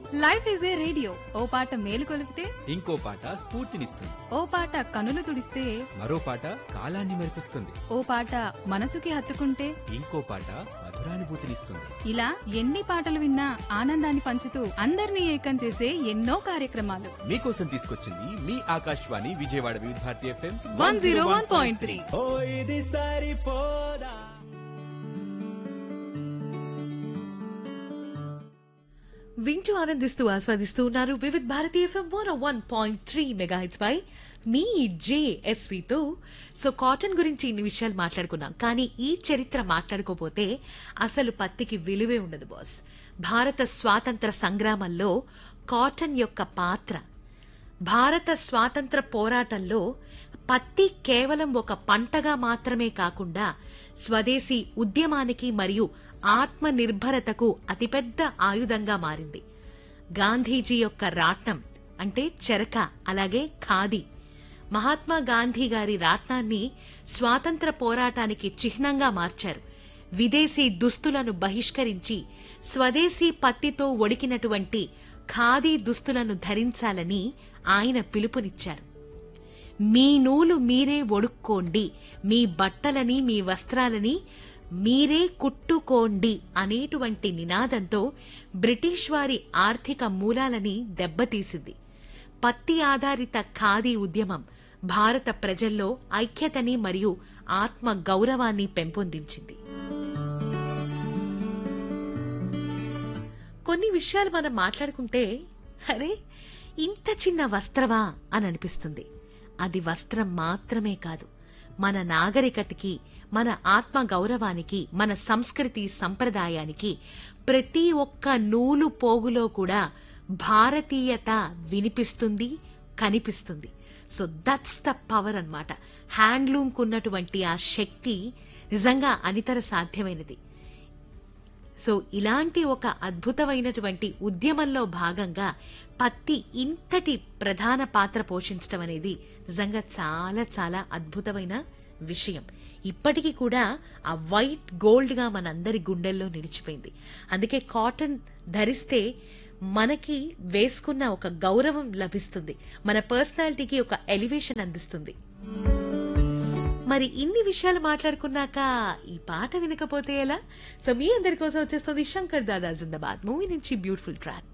life is a radio ఓ పాట మేలు కొలిపితే ఇంకో పాట స్ఫూర్తినిస్తుంది ఓ పాట కనులు తుడిస్తే మరో పాట కాలాన్ని మెరిపిస్తుంది ఓ పాట మనసుకి హత్తుకుంటే ఇంకో పాట మధురానుభూతినిస్తుంది ఇలా ఎన్ని పాటలు విన్నా ఆనందాన్ని పంచుతూ అందరినీ ఏకం చేసే ఎన్నో కార్యక్రమాలు మీకోసం తీసుకొచ్చింది మీ Akashvani Vijayawada Vividh Bharati FM one zero one point three ఓ ఇది సరిపోదా వింటూ ఆనందిస్తూ ఆస్వాదిస్తూ ఉన్నారు Vividh Bharati FM one one point three megahits పై మీ జేఎస్వితో సో కాటన్ గురించి ఇన్ని విషయాలు మాట్లాడుకున్నాం కానీ ఈ చరిత్ర మాట్లాడుకోపోతే అసలు పత్తికి విలువే ఉండదు బాస్ భారత స్వాతంత్ర సంగ్రామంలో కాటన్ యొక్క పాత్ర భారత స్వాతంత్ర పోరాటంలో పత్తి కేవలం ఒక పంటగా మాత్రమే కాకుండా స్వదేశీ ఉద్యమానికి మరియు ఆత్మ నిర్భరతకు అతిపెద్ద ఆయుధంగా మారింది గాంధీజీ యొక్క రాట్నం అంటే చెరక అలాగే ఖాదీ మహాత్మా గాంధీ గారి రాట్నాన్ని స్వాతంత్ర పోరాటానికి చిహ్నంగా మార్చారు విదేశీ దుస్తులను బహిష్కరించి స్వదేశీ పత్తితో ఒడికినటువంటి ఖాదీ దుస్తులను ధరించాలని ఆయన పిలుపునిచ్చారు మీ నూలు మీరే ఒడుక్కోండి మీ బట్టలని మీ వస్త్రాలని మీరే కుట్టుకోండి అనేటువంటి నినాదంతో బ్రిటిష్ వారి ఆర్థిక మూలాలని దెబ్బతీసింది పత్తి ఆధారిత ఖాదీ ఉద్యమం భారత ప్రజల్లో ఐక్యతని మరియు ఆత్మ గౌరవాన్ని పెంపొందించింది కొన్ని విషయాలు మనం మాట్లాడుకుంటే అరే ఇంత చిన్న వస్త్రమా అని అనిపిస్తుంది అది వస్త్రం మాత్రమే కాదు మన నాగరికతకి మన ఆత్మ గౌరవానికి మన సంస్కృతి సంప్రదాయానికి ప్రతి ఒక్క నూలు పోగులో కూడా భారతీయత వినిపిస్తుంది కనిపిస్తుంది సో దట్స్ ద పవర్ అన్నమాట హ్యాండ్లూమ్ కున్నటువంటి ఆ శక్తి నిజంగా అనితర సాధ్యమైనది సో ఇలాంటి ఒక అద్భుతమైనటువంటి ఉద్యమంలో భాగంగా పత్తి ఇంతటి ప్రధాన పాత్ర పోషించడం అనేది నిజంగా చాలా చాలా అద్భుతమైన విషయం ఇప్పటికీ కూడా ఆ వైట్ గోల్డ్ గా మనందరి గుండెల్లో నిలిచిపోయింది అందుకే కాటన్ ధరిస్తే మనకి వేసుకున్న ఒక గౌరవం లభిస్తుంది మన పర్సనాలిటీకి ఒక ఎలివేషన్ అందిస్తుంది మరి ఇన్ని విషయాలు మాట్లాడుకున్నాక ఈ పాట వినకపోతే ఎలా సో మీ అందరి కోసం వచ్చేస్తుంది శంకర్ దాదా జిందాబాద్ మూవీ నుంచి బ్యూటిఫుల్ ట్రాక్